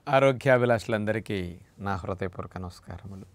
ఆరోగ్యాభిలాషులందరికీ నా హృదయపూర్వక నమస్కారములు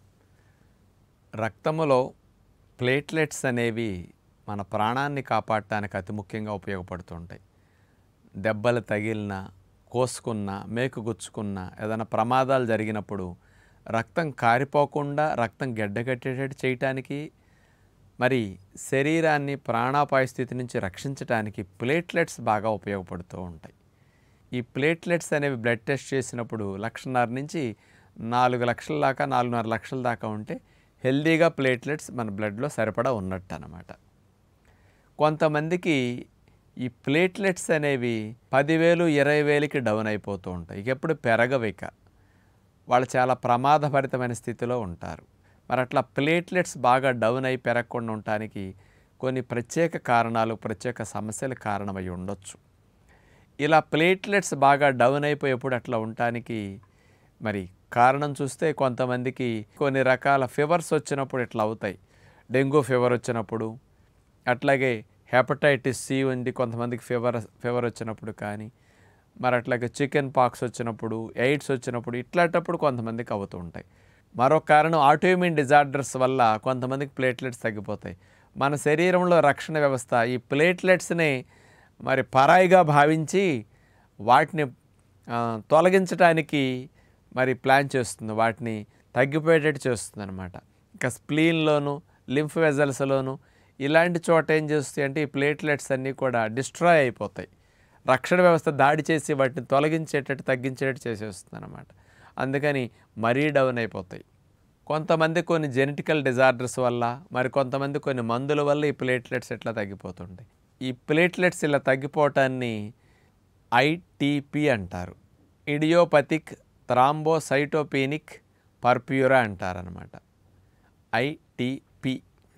రక్తములో ప్లేట్లెట్స్ అనేవి మన ప్రాణాన్ని కాపాడటానికి అతి ముఖ్యంగా ఉపయోగపడుతుంటాయి దెబ్బలు తగిలిన కోసుకున్న మేకు గుచ్చుకున్న ఏదైనా ప్రమాదాలు జరిగినప్పుడు రక్తం కారిపోకుండా రక్తం గడ్డగట్టేటట్టు చేయటానికి మరి శరీరాన్ని ప్రాణాపాయ స్థితి నుంచి రక్షించడానికి ప్లేట్లెట్స్ బాగా ఉపయోగపడుతూ ఉంటాయి ఈ ప్లేట్లెట్స్ అనేవి బ్లడ్ టెస్ట్ చేసినప్పుడు లక్షన్నర నుంచి నాలుగు లక్షల దాకా నాలుగున్నర లక్షల దాకా ఉంటే హెల్దీగా ప్లేట్లెట్స్ మన బ్లడ్లో సరిపడా ఉన్నట్టు అనమాట కొంతమందికి ఈ ప్లేట్లెట్స్ అనేవి పదివేలు ఇరవై వేలకి డౌన్ అయిపోతూ ఉంటాయి ఇక ఎప్పుడు పెరగవిక వాళ్ళు చాలా ప్రమాదభరితమైన స్థితిలో ఉంటారు మరి అట్లా ప్లేట్లెట్స్ బాగా డౌన్ అయి పెరగకుండా ఉండటానికి కొన్ని ప్రత్యేక కారణాలు ప్రత్యేక సమస్యలు కారణమై ఉండొచ్చు ఇలా ప్లేట్లెట్స్ బాగా డౌన్ అయిపోయేప్పుడు అట్లా ఉండటానికి మరి కారణం చూస్తే కొంతమందికి కొన్ని రకాల ఫీవర్స్ వచ్చినప్పుడు ఇట్లా అవుతాయి డెంగ్యూ ఫీవర్ వచ్చినప్పుడు అట్లాగే హెపటైటిస్ సి ఉంది కొంతమందికి ఫీవర్ ఫీవర్ వచ్చినప్పుడు కానీ మరి అట్లాగే చికెన్ పాక్స్ వచ్చినప్పుడు ఎయిడ్స్ వచ్చినప్పుడు ఇట్లాంటప్పుడు కొంతమందికి అవుతూ ఉంటాయి మరో కారణం ఆటోఇమ్యూన్ డిజార్డర్స్ వల్ల కొంతమందికి ప్లేట్లెట్స్ తగ్గిపోతాయి మన శరీరంలో రక్షణ వ్యవస్థ ఈ ప్లేట్లెట్స్ని మరి పరాయిగా భావించి వాటిని ఆ, తొలగించడానికి మరి ప్లాన్ చేస్తుంది వాటిని తగ్గిపోయేటట్టు చేస్తుంది అనమాట ఇంకా స్ప్లీన్లోను లింఫ్ వెజల్స్లోను ఇలాంటి చోట ఏం చేస్తాయి అంటే ఈ ప్లేట్లెట్స్ అన్నీ కూడా డిస్ట్రాయ్ అయిపోతాయి రక్షణ వ్యవస్థ దాడి చేసి వాటిని తొలగించేటట్టు తగ్గించేటట్టు చేసేస్తుంది అనమాట అందుకని మరీ డౌన్ అయిపోతాయి కొంతమంది కొన్ని జెనెటికల్ డిజార్డర్స్ వల్ల మరి కొంతమంది కొన్ని మందుల వల్ల ఈ ప్లేట్లెట్స్ ఇట్లా తగ్గిపోతుంటాయి ఈ ప్లేట్లెట్స్ ఇలా తగ్గిపోవటాన్ని ఐటీపీ అంటారు ఇడియోపతిక్ థ్రాంబోసైటోపీనిక్ పర్ప్యూరా అంటారనమాట ఐటీపీ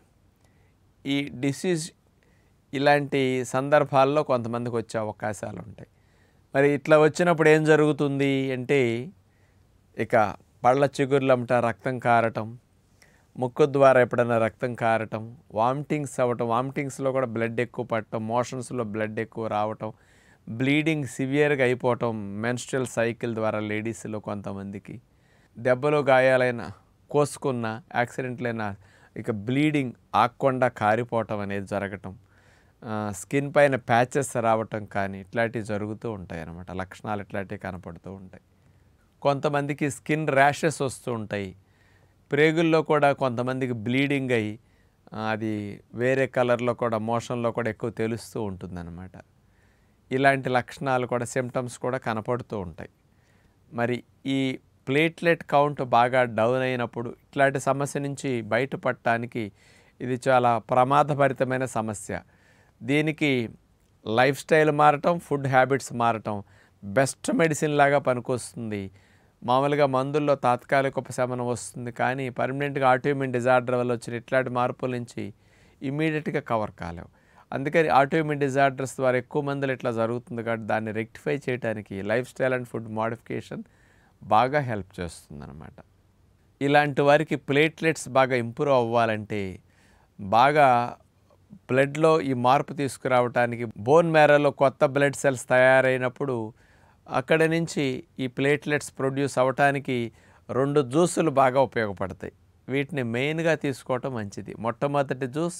ఈ డిసీజ్ ఇలాంటి సందర్భాల్లో కొంతమందికి వచ్చే అవకాశాలు ఉంటాయి మరి ఇట్లా వచ్చినప్పుడు ఏం జరుగుతుంది అంటే ఇక పళ్ళ చిగుర్లమ్మట రక్తం కారటం ముక్కు ద్వారా ఎప్పుడైనా రక్తం కారటం వామిటింగ్స్ అవ్వటం వామిటింగ్స్లో కూడా బ్లడ్ ఎక్కువ పట్టడం మోషన్స్లో బ్లడ్ ఎక్కువ రావటం బ్లీడింగ్ సివియర్గా అయిపోవటం మెన్స్ట్రల్ సైకిల్ ద్వారా లేడీస్లో కొంతమందికి దెబ్బలు గాయాలైన కోసుకున్న యాక్సిడెంట్లైన ఇక బ్లీడింగ్ ఆగకుండా కారిపోవటం అనేది జరగటం ఆ, స్కిన్ పైన ప్యాచెస్ రావటం కానీ ఇట్లాంటివి జరుగుతూ ఉంటాయి అన్నమాట లక్షణాలు ఇట్లాంటివి కనపడుతూ ఉంటాయి కొంతమందికి స్కిన్ ర్యాషెస్ వస్తూ ఉంటాయి ప్రేగుల్లో కూడా కొంతమందికి బ్లీడింగ్ అయ్యి ఆ, అది వేరే కలర్లో కూడా మోషన్లో కూడా ఎక్కువ తెలుస్తూ ఉంటుందన్నమాట ఇలాంటి లక్షణాలు కూడా సిమ్టమ్స్ కూడా కనపడుతూ ఉంటాయి మరి ఈ ప్లేట్లెట్ కౌంట్ బాగా డౌన్ అయినప్పుడు ఇట్లాంటి సమస్య నుంచి బయటపడటానికి ఇది చాలా ప్రమాదభరితమైన సమస్య దీనికి లైఫ్ స్టైల్ మారటం ఫుడ్ హ్యాబిట్స్ మారటం బెస్ట్ మెడిసిన్ లాగా పనికొస్తుంది మామూలుగా మందుల్లో తాత్కాలిక ఉపశమనం వస్తుంది కానీ పర్మనెంట్గా ఆటోఇమ్యూన్ డిజార్డర్ వల్ల వచ్చిన ఇట్లాంటి మార్పుల నుంచి ఇమీడియట్గా కవర్ కాలేవు అందుకని ఆటోఇమ్యూన్ డిజార్డర్స్ ద్వారా ఎక్కువ మందులు ఇట్లా జరుగుతుంది కాబట్టి దాన్ని రెక్టిఫై చేయడానికి life style and food modification బాగా హెల్ప్ చేస్తుంది అనమాట ఇలాంటి వారికి ప్లేట్లెట్స్ బాగా ఇంప్రూవ్ అవ్వాలంటే బాగా బ్లడ్లో ఈ మార్పు తీసుకురావడానికి బోన్ మ్యారోలో కొత్త బ్లడ్ సెల్స్ తయారైనప్పుడు అక్కడ నుంచి ఈ ప్లేట్లెట్స్ ప్రొడ్యూస్ అవ్వటానికి రెండు జ్యూసులు బాగా ఉపయోగపడతాయి వీటిని మెయిన్గా తీసుకోవటం మంచిది మొట్టమొదటి జ్యూస్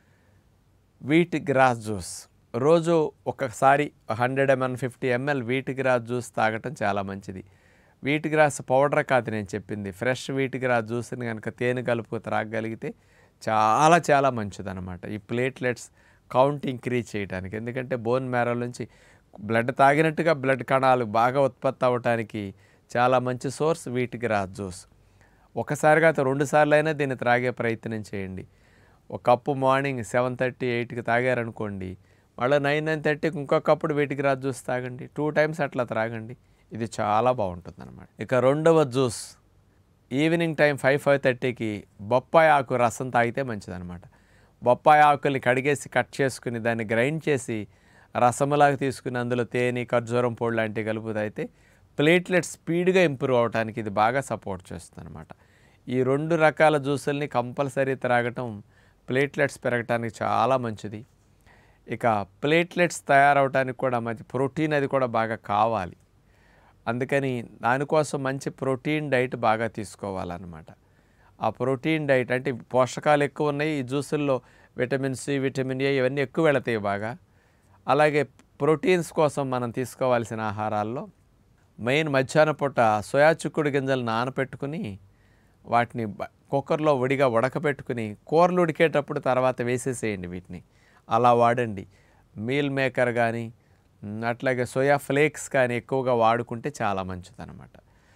వీట్ గ్రాస్ జ్యూస్ రోజు ఒకసారి hundred ML fifty ML wheat grass juice తాగటం చాలా మంచిది వీట్ గ్రాస్ పౌడర్ కాదు నేను చెప్పింది ఫ్రెష్ వీట్ గ్రాస్ జ్యూస్ని కనుక తేనె కలుపు త్రాగలిగితే చాలా చాలా మంచిదన్నమాట ఈ ప్లేట్లెట్స్ కౌంట్ ఇంక్రీజ్ చేయడానికి ఎందుకంటే బోన్ మ్యారో నుంచి బ్లడ్ తాగినట్టుగా బ్లడ్ కణాలు బాగా ఉత్పత్తి అవ్వటానికి చాలా మంచి సోర్స్ వీట్ గ్రాస్ జ్యూస్ ఒకసారి కాదు రెండు సార్లు అయినా దీన్ని త్రాగే ప్రయత్నం చేయండి ఒక కప్పు మార్నింగ్ సెవెన్ థర్టీ ఎయిట్కి తాగారనుకోండి మళ్ళీ నైన్ నైన్ థర్టీకి ఇంకో కప్పుడు వీటికి రాదు జ్యూస్ తాగండి టూ టైమ్స్ అట్లా త్రాగండి ఇది చాలా బాగుంటుంది అనమాట ఇక రెండవ juice evening time five five థర్టీకి బొప్పాయి ఆకు రసం తాగితే మంచిదన్నమాట బొప్పాయి ఆకుల్ని కడిగేసి కట్ చేసుకుని దాన్ని గ్రైండ్ చేసి రసములాగా తీసుకుని అందులో తేనె ఖర్జూరం పొడి లాంటివి కలుపు తాగితే ప్లేట్లెట్ స్పీడ్గా ఇంప్రూవ్ అవడానికి ఇది బాగా సపోర్ట్ చేస్తుంది అనమాట ఈ రెండు రకాల జ్యూసుల్ని కంపల్సరీ త్రాగటం ప్లేట్లెట్స్ పెరగటానికి చాలా మంచిది ఇక ప్లేట్లెట్స్ తయారవటానికి కూడా మంచి ప్రోటీన్ అది కూడా బాగా కావాలి అందుకని దానికోసం మంచి ప్రోటీన్ డైట్ బాగా తీసుకోవాలన్నమాట ఆ ప్రోటీన్ డైట్ అంటే పోషకాలు ఎక్కువ ఉన్నాయి ఈ జ్యూసుల్లో విటమిన్ సి విటమిన్ ఏ ఇవన్నీ ఎక్కువ వెళతాయి బాగా అలాగే ప్రోటీన్స్ కోసం మనం తీసుకోవాల్సిన ఆహారాల్లో మెయిన్ మధ్యాహ్న పూట సోయా చిక్కుడు గింజలు నానపెట్టుకుని వాటిని బ- కుక్కర్లో విడిగా ఉడకపెట్టుకుని కూరలు ఉడికేటప్పుడు తర్వాత వేసేసేయండి వీటిని అలా వాడండి మీల్ మేకర్ కానీ మ్, అట్లాగే సోయా ఫ్లేక్స్ కానీ ఎక్కువగా వాడుకుంటే చాలా మంచిదన్నమాట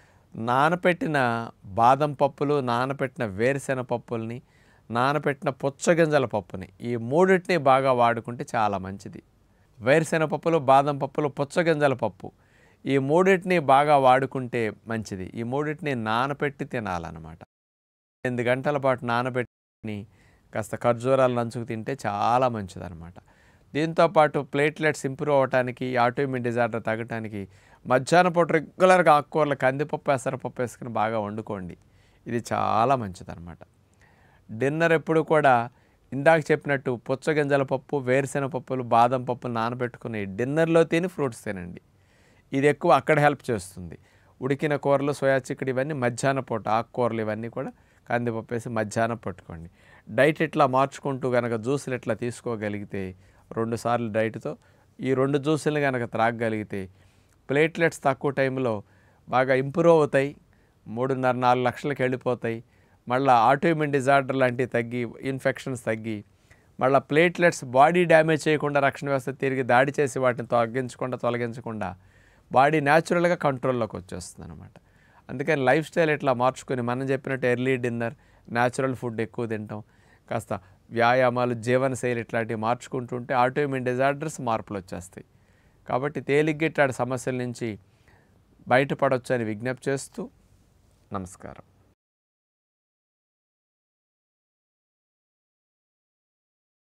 నానపెట్టిన బాదం పప్పులు నానపెట్టిన వేరుశెనగ పప్పుల్ని నానపెట్టిన పుచ్చగింజల పప్పుని ఈ మూడింటిని బాగా వాడుకుంటే చాలా మంచిది వేరుశెనగ పప్పులు బాదం పప్పులు పుచ్చగింజల పప్పు ఈ మూడింటిని బాగా వాడుకుంటే మంచిది ఈ మూడింటిని నానపెట్టి తినాలన్నమాట ఎనిమిది గంటల పాటు నానబెట్టి కాస్త ఖర్జూరాలు నంచుకు తింటే చాలా మంచిదన్నమాట దీంతోపాటు ప్లేట్లెట్స్ ఇంప్రూవ్ అవ్వడానికి ఆటోమిన్ డిజార్డర్ తగ్గడానికి మధ్యాహ్నం పూట రెగ్యులర్గా ఆకుకూరలు కందిపప్పు పెసరపప్పు వేసుకుని బాగా వండుకోండి ఇది చాలా మంచిదన్నమాట డిన్నర్ ఎప్పుడు కూడా ఇందాక చెప్పినట్టు పుచ్చగింజల పప్పు వేరుశెనగ పప్పులు బాదం పప్పులు నానబెట్టుకుని డిన్నర్లో తిని ఫ్రూట్స్ తినండి ఇది ఎక్కువ అక్కడ హెల్ప్ చేస్తుంది ఉడికిన కూరలు సోయా చిక్కుడు ఇవన్నీ మధ్యాహ్న పూట ఆకుకూరలు ఇవన్నీ కూడా కందిపప్పు వేసి మధ్యాహ్నం పట్టుకోండి డైట్ ఇట్లా మార్చుకుంటూ కనుక జ్యూసులు ఇట్లా తీసుకోగలిగితే రెండు సార్లు డైట్తో ఈ రెండు జ్యూసులు కనుక త్రాగగలిగితే ప్లేట్లెట్స్ తక్కువ టైంలో బాగా ఇంప్రూవ్ అవుతాయి మూడున్నర నాలుగు లక్షలకు వెళ్ళిపోతాయి మళ్ళీ ఆటోఇమ్యూన్ డిజార్డర్ లాంటివి తగ్గి ఇన్ఫెక్షన్స్ తగ్గి మళ్ళీ ప్లేట్లెట్స్ బాడీ డ్యామేజ్ చేయకుండా రక్షణ వ్యవస్థ తిరిగి దాడి చేసి వాటిని తొలగించకుండా తొలగించకుండా బాడీ న్యాచురల్గా కంట్రోల్లోకి వచ్చేస్తుంది అనమాట అందుకని లైఫ్ స్టైల్ ఇట్లా మార్చుకొని మనం చెప్పినట్టు ఎర్లీ డిన్నర్ న్యాచురల్ ఫుడ్ ఎక్కువ తింటాం కాస్త వ్యాయామాలు జీవనశైలి ఇట్లాంటివి మార్చుకుంటుంటే ఆటోఇమ్యూన్ డిజార్డర్స్ మార్పులు వచ్చేస్తాయి కాబట్టి తేలిగ్గిట్టాడు సమస్యల నుంచి బయటపడవచ్చు అని విజ్ఞప్తి చేస్తూ నమస్కారం